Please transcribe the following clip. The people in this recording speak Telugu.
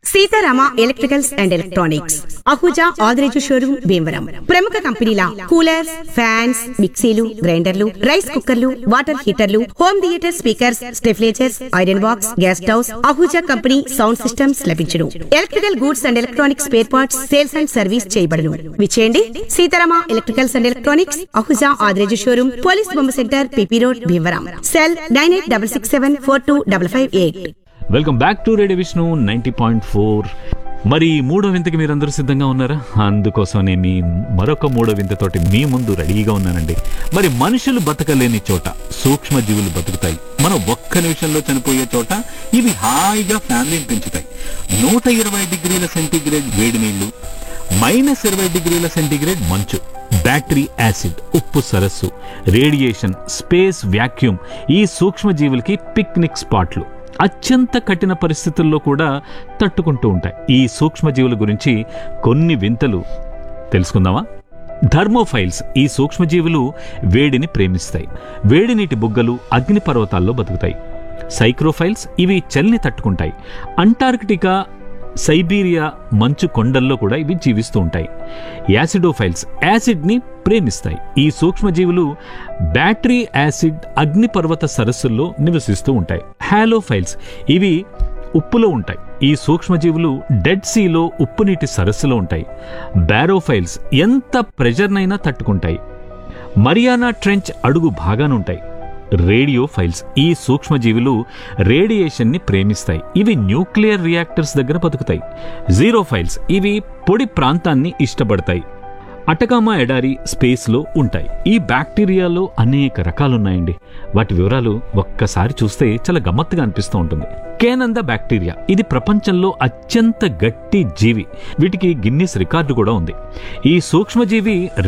Sitarama electricals and electronics Ahuja Adireju showroom Bhimavaram ప్రముఖ కంపెనీల కూలర్స్ ఫ్యాన్స్ మిక్సీలు గ్రైండర్లు రైస్ కుక్కర్లు వాటర్ హీటర్లు home theatre speakers stabilisers iron box gas stoves Ahuja company sound systems లభించును electrical goods and electronics spare parts sales and service చేయబడును విచేయండి Seetharama electricals and electronics Ahuja Adireju showroom police బొమ్మ centre PP road Bhimavaram cell nine eight double six seven four two double five eight welcome back to radio Vishnu ninety point four మరి మూడో వింతకి మీరందరూ సిద్ధంగా ఉన్నారా అందుకోసమే మీ మరొక మూడో వింతతోటి మీ ముందు రెడీగా ఉన్నానండి మరి మనుషులు బతకలేని చోట సూక్ష్మజీవులు బతుకుతాయి మనం ఒక్క నిమిషంలో చనిపోయే చోట ఇవి హాయిగా ఫ్యామిలీని పెంచుతాయి నూట ఇరవై డిగ్రీల సెంటీగ్రేడ్ వేడి నీళ్లు మైనస్ ఇరవై డిగ్రీల సెంటీగ్రేడ్ మంచు బ్యాటరీ యాసిడ్ ఉప్పు సరస్సు రేడియేషన్ స్పేస్ వ్యాక్యూమ్ ఈ సూక్ష్మజీవులకి పిక్నిక్ స్పాట్లు అత్యంత కఠిన పరిస్థితుల్లో కూడా తట్టుకుంటూ ఉంటాయి ఈ సూక్ష్మజీవుల గురించి కొన్ని వింతలు తెలుసుకుందామా థర్మోఫైల్స్ ఈ సూక్ష్మజీవులు వేడిని ప్రేమిస్తాయి వేడి నీటి బుగ్గలు అగ్నిపర్వతాల్లో బతుకుతాయి సైక్రోఫైల్స్ ఇవి చలిని తట్టుకుంటాయి అంటార్కిటికా సైబీరియా మంచు కొండల్లో కూడా ఇవి జీవిస్తూ ఉంటాయి యాసిడోఫైల్స్ యాసిడ్ని ప్రేమిస్తాయి ఈ సూక్ష్మజీవులు బ్యాటరీ యాసిడ్ అగ్నిపర్వత సరస్సుల్లో నివసిస్తూ ఉంటాయి హాలోఫైల్స్ ఇవి ఉప్పులో ఉంటాయి ఈ సూక్ష్మజీవులు డెడ్ సీలో ఉప్పు నీటి సరస్సులో ఉంటాయి బ్యారోఫైల్స్ ఎంత ప్రెజర్నైనా తట్టుకుంటాయి మరియానా ట్రెంచ్ అడుగు భాగానుంటాయి రేడియో ఫైల్స్ ఈ సూక్ష్మజీవులు రేడియేషన్ని ప్రేమిస్తాయి ఇవి న్యూక్లియర్ రియాక్టర్స్ దగ్గర బతుకుతాయి జీరో ఫైల్స్ ఇవి పొడి ప్రాంతాన్ని ఇష్టపడతాయి అటకామా ఎడారి స్పేస్లో ఉంటాయి ఈ బ్యాక్టీరియాలో అనేక రకాలున్నాయండి వాటి వివరాలు ఒక్కసారి చూస్తే చాలా గమ్మత్తుగా అనిపిస్తూ ఉంటుంది కేనంద బ్యాక్టీరియా ఇది ప్రపంచంలో అత్యంత గట్టి జీవి వీటికి గిన్నిస్ రికార్డు కూడా ఉంది ఈ సూక్ష్మజీవి